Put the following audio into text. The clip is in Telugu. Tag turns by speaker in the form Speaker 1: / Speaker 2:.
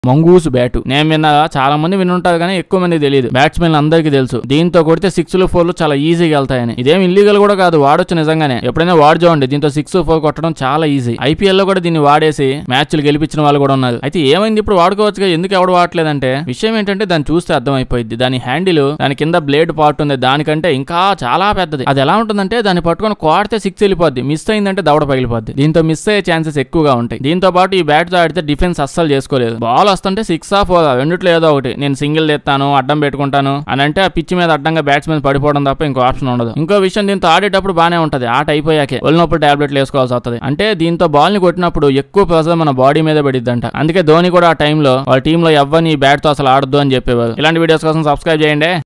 Speaker 1: మంగూస్ బ్యాట్ నేను విన్న చాలా మంది వినుంటారు కానీ ఎక్కువ మంది తెలియదు బ్యాట్స్మెన్ అందరికీ తెలుసు దీంతో కొడితే సిక్స్లు ఫోర్లు చాలా ఈజీగా వెళ్తాయని ఇదేం ఇల్లీగల్ కూడా కాదు వాడొచ్చు నిజంగానే ఎప్పుడైనా వాడు చూడండి దీంతో సిక్స్ ఫోర్ కొట్టడం చాలా ఈజీ ఐపీఎల్ లో కూడా దీన్ని వాడేసి మ్యాచ్లు గెలిపించిన వాళ్ళు కూడా ఉన్నారు అయితే ఏమైంది ఇప్పుడు వాడుకోవచ్చుగా ఎందుకు ఎవడు వాడలేదంటే విషయం ఏంటంటే దాన్ని చూస్తే అర్థమైపోయింది దాని హ్యాండిల్ దాని కింద బ్లేడ్ పార్ట్ ఉంది దానికంటే ఇంకా చాలా పెద్దది అది ఎలా ఉంటుందంటే దాన్ని పట్టుకొని కోడితే సిక్స్ వెళ్ళిపోద్ది మిస్ అయిందంటే దవడ పగిలిపోద్ది దీంతో మిస్ అయ్యే ఛాన్సెస్ ఎక్కువగా ఉంటాయి దీంతో పాటు ఈ బ్యాట్ తో ఆడితే డిఫెన్స్ అస్సలు చేసుకోలేదు బాల్ వస్తుంటే సిక్స్ ఆఫ్ రెండిట్లో ఏదో ఒకటి నేను సింగిల్ తెస్తాను అడ్డం పెట్టుకుంటాను అని అంటే ఆ పిచ్చి మీద అడ్డంగా బ్యాట్స్మెన్ పడిపోవడం తప్ప ఇంకో ఆప్షన్ ఉండదు ఇంకో విషయం దీంతో ఆడేటప్పుడు బానే ఉంటది ఆట అయిపోయాకే ఒళ్ళినప్పుడు టాబ్లెట్లు వేసుకోవాల్సి వస్తుంది అంటే దీంతో బాల్ ని కొట్టినప్పుడు ఎక్కువ ప్రెజర్ మన బాడీ మీద పడిద్దంట అందుకే ధోని కూడా ఆ టైంలో వాళ్ళ టీంలో ఎవ్వని బ్యాట్ తో అసలు ఆడద్దు అని చెప్పేవారు ఇలాంటి వీడియోస్ కోసం సబ్స్క్రైబ్ చేయండి